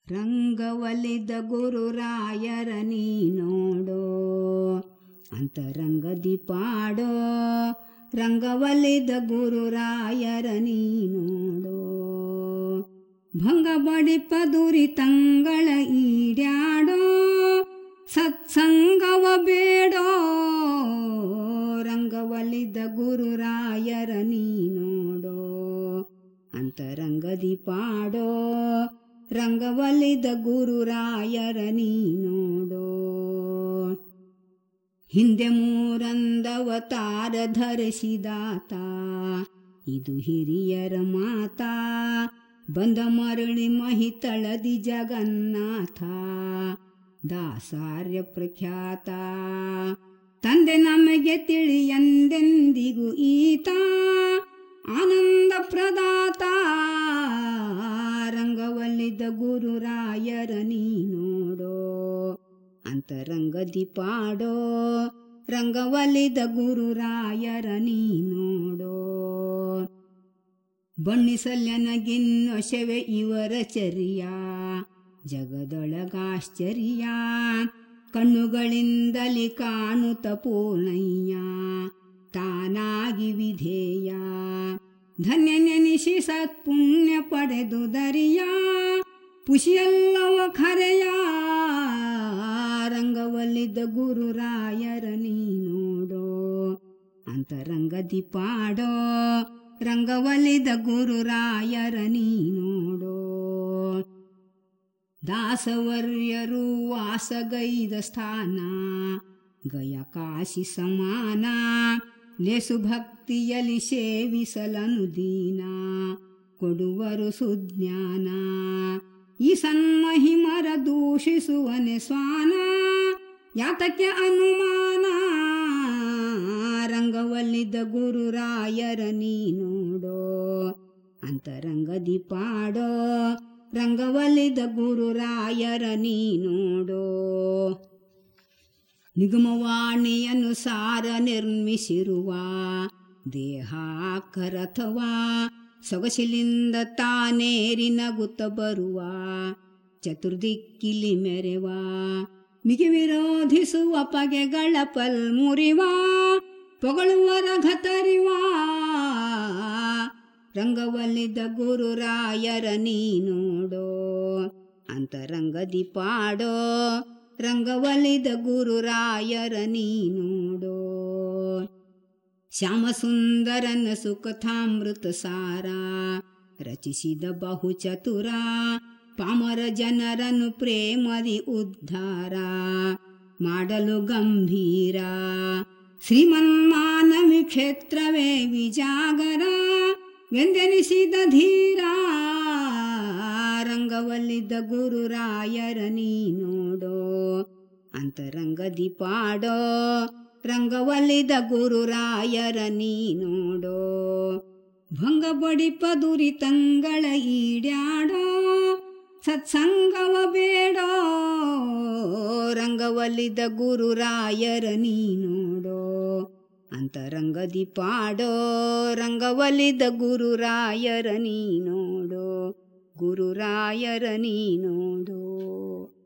ರಂಗವಲಿದ ಗುರುರಾಯರ ನೀ ನೋಡೋ ಅಂತರಂಗದಿ ಪಾಡೋ ರಂಗವಲಿದ ಗುರುರಾಯರ ನೀ ನೋಡೋ ಭಂಗ ಬಡಿಪ ದುರಿತಂಗಳ ಈಡ್ಯಾಡೋ ಸತ್ಸಂಗವ ಬೇಡೋ ರಂಗವಲಿದ ಗುರುರಾಯರ ನೀ ನೋಡೋ ಅಂತರಂಗದಿ ಪಾಡೋ ರಂಗವಲಿದ ಗುರುರಾಯರ ನೀ ನೋಡೋ ಹಿಂದೆ ಮೂರಂದವತಾರ ಧರಿಸಿದಾತ ಇದು ಹಿರಿಯರ ಮಾತಾ ಬಂದ ಮರಳಿ ಮಹಿತಳದಿ ಜಗನ್ನಾಥ ದಾಸಾರ್ಯ ಪ್ರಖ್ಯಾತ ತಂದೆ ನಮಗೆ ತಿಳಿಯಂದೆಂದಿಗೂ ಈತ ಆನಂದ ಪ್ರದಾತ ರಂಗವಲ್ಲಿದ್ದ ಗುರುರಾಯರ ನೀ ನೋಡೋ ಅಂತರಂಗದಿ ಪಾಡೋ ರಂಗವಲಿದ ಗುರುರಾಯರ ನೀ ನೋಡೋ ಬಣ್ಣಿಸಲ್ಯನಗಿನ್ನೊಶವೆ ಇವರ ಚರಿಯ ಜಗದೊಳಗಾಶ್ಚರ್ಯ ಕಣ್ಣುಗಳಿಂದಲಿ ಕಾಣುತ್ತ ಪೂರ್ಣಯ್ಯ ತಾನಾಗಿ ವಿಧೇಯ ಧನ್ಯ ನೆನಿಸಿ ಸತ್ಪುಣ್ಯ ಪಡೆದು ದರಿಯ ಪುಷಿಯಲ್ಲವ ಖರೆಯ ರಂಗವಲ್ಲಿದ್ದ ಗುರುರಾಯರ ನೀ ನೋಡೋ ಅಂತರಂಗದಿ ಪಾಡೋ ರಂಗವಲಿದ ಗುರುರಾಯರ ನೀ ನೋಡೋ ದಾಸವರ್ಯರು ವಾಸಗೈದ ಸ್ಥಾನ ಗಯ ಕಾಶಿ ಸಮಾನ ಲೆಸು ಭಕ್ತಿಯಲಿ ಸೇವಿಸಲನು ದೀನ ಕೊಡುವರು ಸುಜ್ಞಾನ ಈ ಸನ್ಮಹಿಮರ ದೂಷಿಸುವನೆ ಸ್ವಾನ ಯಾತಕ್ಕೆ ಅನುಮಾನ ರಂಗವಲ್ಲಿದ್ದ ಗುರುರಾಯರ ನೀ ನೋಡೋ ಅಂತರಂಗದಿ ಪಾಡೋ ರಂಗವಲ್ಲಿದ್ದ ಗುರುರಾಯರ ನೀ ನೋಡೋ ನಿಗಮವಾಣಿಯನುಸಾರ ನಿರ್ಮಿಸಿರುವ ದೇಹಾಕರಥವಾ ಸೊಗಸಿಲಿಂದ ತಾನೇರಿ ನಗುತ್ತ ಬರುವ ಚತುರ್ದಿಕ್ಕಿಲಿ ಮೆರೆವ ಮಿಗಿ ವಿರೋಧಿಸುವ ಪಗೆಗಳ ಪಲ್ಮುರಿವ ಪೊಗಳುವ ರಘತರಿವ ರಂಗವಲ್ಲಿದ್ದ ಗುರುರಾಯರ ನೀ ನೋಡೋ ಅಂತರಂಗದಿ ಪಾಡೋ ರಂಗವಲಿದ ಗುರುರಾಯರ ನೀ ನೋಡೋ ಶ್ಯಾಮಸುಂದರನ ಸುಖತಾಮೃತ ಸಾರ ರಚಿಸಿದ ಬಹು ಚತುರ ಪಾಮರ ಜನರನ್ನು ಪ್ರೇಮದಿ ಉದ್ಧಾರ ಮಾಡಲು ಗಂಭೀರ ಶ್ರೀಮನ್ಮಾನವಿ ಕ್ಷೇತ್ರವೇ ವಿಜಾಗರ ವೆಂದೆನಿಸಿದ ಧೀರ ರಂಗವಲ್ಲಿದ್ದ ಗುರುರಾಯರ ನೀ ನೋಡೋ ಅಂತರಂಗದಿ ಪಾಡೋ ರಂಗವಲ್ಲಿದ ಗುರುರಾಯರ ನೀ ನೋಡೋ ಭಂಗ ಬಡಿಪ ದುರಿತಂಗಳ ಈಡ್ಯಾಡೋ ಸತ್ಸಂಗವ ಬೇಡೋ ರಂಗವಲ್ಲಿದ ಗುರುರಾಯರ ನೀ ನೋಡೋ ಅಂತರಂಗದಿ ಪಾಡೋ ರಂಗವಲಿದ ಗುರುರಾಯರ ನೀ ನೋಡೋ ಗುರುರಾಯರ ನೀ ನೋಡೋ